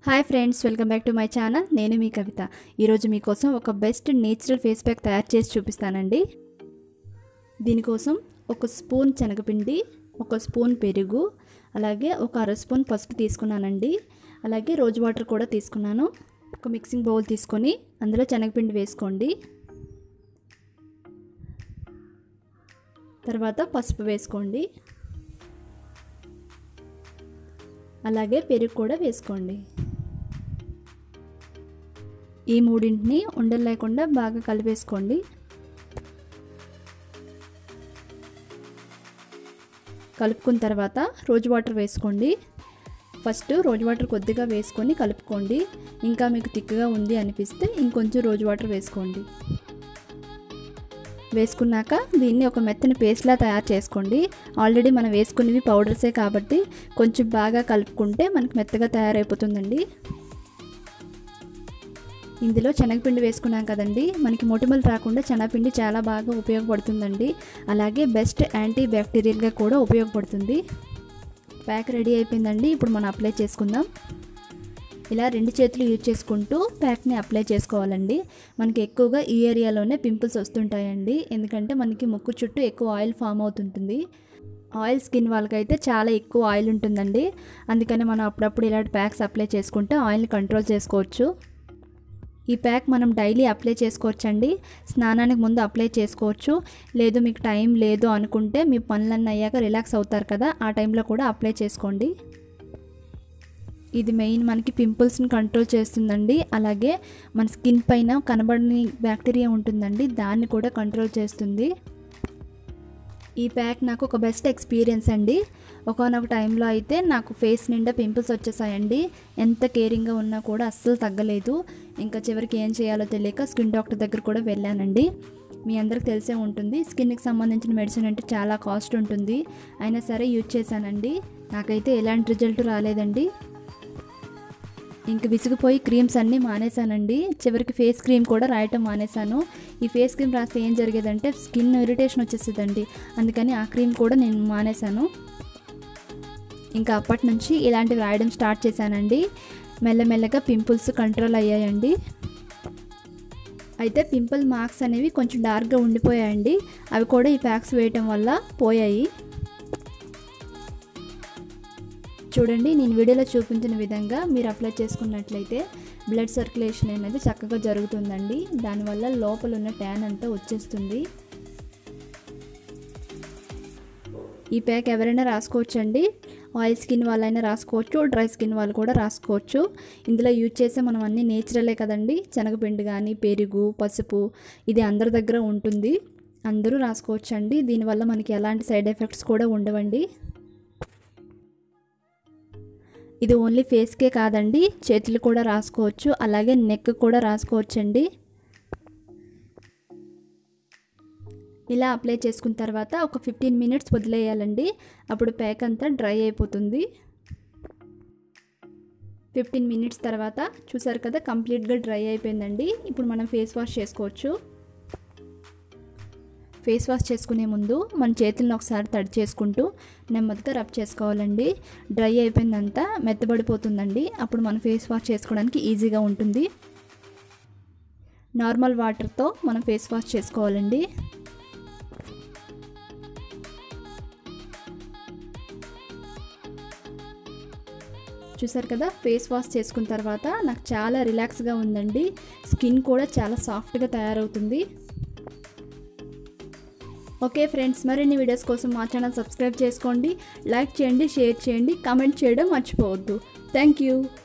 hi friends welcome back to my channel నేను మీ కవిత ఈరోజు మీకోసం ఒక బెస్ట్ నేచురల్ ఫేస్ ప్యాక్ తయారు చేసి చూపిస్తానండి దీనికోసం ఒక స్పూన్ శనగపిండి ఒక స్పూన్ పెరుగు అలాగే ఒక అర స్పూన్ పసుపు తీసుకున్నానండి అలాగే రోజు వాటర్ కూడా తీసుకున్నాను ఒక మిక్సింగ్ బౌల్ తీసుకొని అందులో శనగపిండి వేసుకోండి తర్వాత పసుపు వేసుకోండి అలాగే పెరుగు కూడా వేసుకోండి ఈ మూడింటిని ఉండలు లేకుండా బాగా కలిపేసుకోండి కలుపుకున్న తర్వాత రోజు వాటర్ వేసుకోండి ఫస్ట్ రోజు వాటర్ కొద్దిగా వేసుకొని కలుపుకోండి ఇంకా మీకు తిక్కగా ఉంది అనిపిస్తే ఇంకొంచెం రోజు వాటర్ వేసుకోండి వేసుకున్నాక దీన్ని ఒక మెత్తని పేస్ట్లా తయారు చేసుకోండి ఆల్రెడీ మనం వేసుకునేవి పౌడర్సే కాబట్టి కొంచెం బాగా కలుపుకుంటే మనకు మెత్తగా తయారైపోతుందండి ఇందులో శనగపిండి వేసుకున్నాం కదండి మనకి మొటిమలు రాకుండా శనగపిండి చాలా బాగా ఉపయోగపడుతుందండి అలాగే బెస్ట్ యాంటీ బ్యాక్టీరియల్గా కూడా ఉపయోగపడుతుంది ప్యాక్ రెడీ అయిపోయిందండి ఇప్పుడు మనం అప్లై చేసుకుందాం ఇలా రెండు చేతులు యూజ్ చేసుకుంటూ ప్యాక్ని అప్లై చేసుకోవాలండి మనకి ఎక్కువగా ఈ ఏరియాలోనే పింపుల్స్ వస్తుంటాయండి ఎందుకంటే మనకి ముక్కు చుట్టూ ఎక్కువ ఆయిల్ ఫామ్ అవుతుంటుంది ఆయిల్ స్కిన్ వాళ్ళకైతే చాలా ఎక్కువ ఆయిల్ ఉంటుందండి అందుకని మనం అప్పుడప్పుడు ఇలాంటి ప్యాక్స్ అప్లై చేసుకుంటే ఆయిల్ని కంట్రోల్ చేసుకోవచ్చు ఈ ప్యాక్ మనం డైలీ అప్లై చేసుకోవచ్చండి స్నానానికి ముందు అప్లై చేసుకోవచ్చు లేదు మీకు టైం లేదు అనుకుంటే మీ పనులన్నీ అయ్యాక రిలాక్స్ అవుతారు కదా ఆ టైంలో కూడా అప్లై చేసుకోండి ఇది మెయిన్ మనకి పింపుల్స్ని కంట్రోల్ చేస్తుందండి అలాగే మన స్కిన్ పైన కనబడని బ్యాక్టీరియా ఉంటుందండి దాన్ని కూడా కంట్రోల్ చేస్తుంది ఈ ప్యాక్ నాకు ఒక బెస్ట్ ఎక్స్పీరియన్స్ అండి ఒకనొక టైంలో అయితే నాకు ఫేస్ నిండా పింపుల్స్ వచ్చేసాయండి ఎంత కేరింగ్గా ఉన్నా కూడా అస్సలు తగ్గలేదు ఇంకా చివరికి ఏం చేయాలో తెలియక స్కిన్ డాక్టర్ దగ్గర కూడా వెళ్ళానండి మీ అందరికి తెలిసే ఉంటుంది స్కిన్కి సంబంధించిన మెడిసిన్ అంటే చాలా కాస్ట్ ఉంటుంది అయినా సరే యూజ్ చేశానండి నాకైతే ఎలాంటి రిజల్ట్ రాలేదండి ఇంక విసిగిపోయి క్రీమ్స్ అన్నీ మానేశానండి చివరికి ఫేస్ క్రీమ్ కూడా రాయటం మానేశాను ఈ ఫేస్ క్రీమ్ రాస్తే ఏం జరిగేదంటే స్కిన్ ఇరిటేషన్ వచ్చేసేదండి అందుకని ఆ క్రీమ్ కూడా నేను మానేశాను ఇంకా అప్పటి నుంచి ఇలాంటివి రాయడం స్టార్ట్ చేశానండి మెల్లమెల్లగా పింపుల్స్ కంట్రోల్ అయ్యాయండి అయితే పింపుల్ మార్క్స్ అనేవి కొంచెం డార్క్గా ఉండిపోయాయండి అవి కూడా ఈ ప్యాక్స్ వేయటం వల్ల పోయాయి చూడండి నేను వీడియోలో చూపించిన విధంగా మీరు అప్లై చేసుకున్నట్లయితే బ్లడ్ సర్క్యులేషన్ అనేది చక్కగా జరుగుతుందండి దానివల్ల లోపల ఉన్న ట్యాన్ అంతా వచ్చేస్తుంది ఈ ప్యాక్ ఎవరైనా రాసుకోవచ్చండి ఆయిల్ స్కిన్ వాళ్ళైనా రాసుకోవచ్చు డ్రై స్కిన్ వాళ్ళు కూడా రాసుకోవచ్చు ఇందులో యూజ్ చేసే మనం అన్నీ నేచురలే కదండి శనగపిండి కానీ పెరుగు పసుపు ఇది అందరి దగ్గర ఉంటుంది అందరూ రాసుకోవచ్చండి దీనివల్ల మనకి ఎలాంటి సైడ్ ఎఫెక్ట్స్ కూడా ఉండవండి ఇది ఓన్లీ ఫేస్కే కాదండి చేతులు కూడా రాసుకోవచ్చు అలాగే నెక్ కూడా రాసుకోవచ్చండి ఇలా అప్లై చేసుకున్న తర్వాత ఒక ఫిఫ్టీన్ మినిట్స్ వదిలేయాలండి అప్పుడు ప్యాక్ అంతా డ్రై అయిపోతుంది ఫిఫ్టీన్ మినిట్స్ తర్వాత చూసారు కదా కంప్లీట్గా డ్రై అయిపోయిందండి ఇప్పుడు మనం ఫేస్ వాష్ చేసుకోవచ్చు ఫేస్ వాష్ చేసుకునే ముందు మన చేతులను ఒకసారి తడి చేసుకుంటూ నెమ్మదిగా రబ్ చేసుకోవాలండి డ్రై అయిపోయిందంతా మెత్తబడిపోతుందండి అప్పుడు మనం ఫేస్ వాష్ చేసుకోవడానికి ఈజీగా ఉంటుంది నార్మల్ వాటర్తో మనం ఫేస్ వాష్ చేసుకోవాలండి చూసారు కదా ఫేస్ వాష్ చేసుకున్న తర్వాత నాకు చాలా రిలాక్స్గా ఉందండి స్కిన్ కూడా చాలా సాఫ్ట్గా తయారవుతుంది ఓకే ఫ్రెండ్స్ మరిన్ని వీడియోస్ కోసం మా ఛానల్ సబ్స్క్రైబ్ చేసుకోండి లైక్ చేయండి షేర్ చేయండి కామెంట్ చేయడం మర్చిపోవద్దు థ్యాంక్ యూ